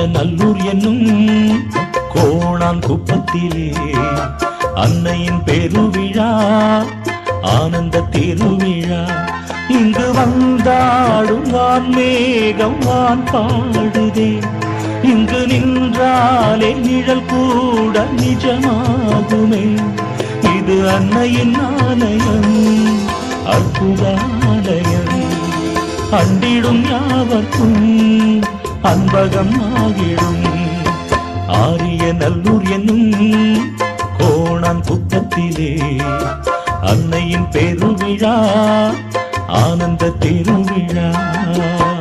நல்லூர் என்னும் கோணான் குப்பத்திலே அன்னையின் பெருவிழா ஆனந்த திருவிழா இங்கு வந்தாடும் வான் மேகம் வான் பாடுதே இங்கு நின்றாலே நிழல் கூட நிஜமாகுமே இது அன்னையின் ஆலயம் அற்புதாலயம் அண்டிடும் யாவர்க்கும் அன்பகம் ஆகிடும் ஆரிய நல்லூர் என்னும் கோணம் குப்பத்திலே அன்னையின் பெருவிழா ஆனந்த திருவிழா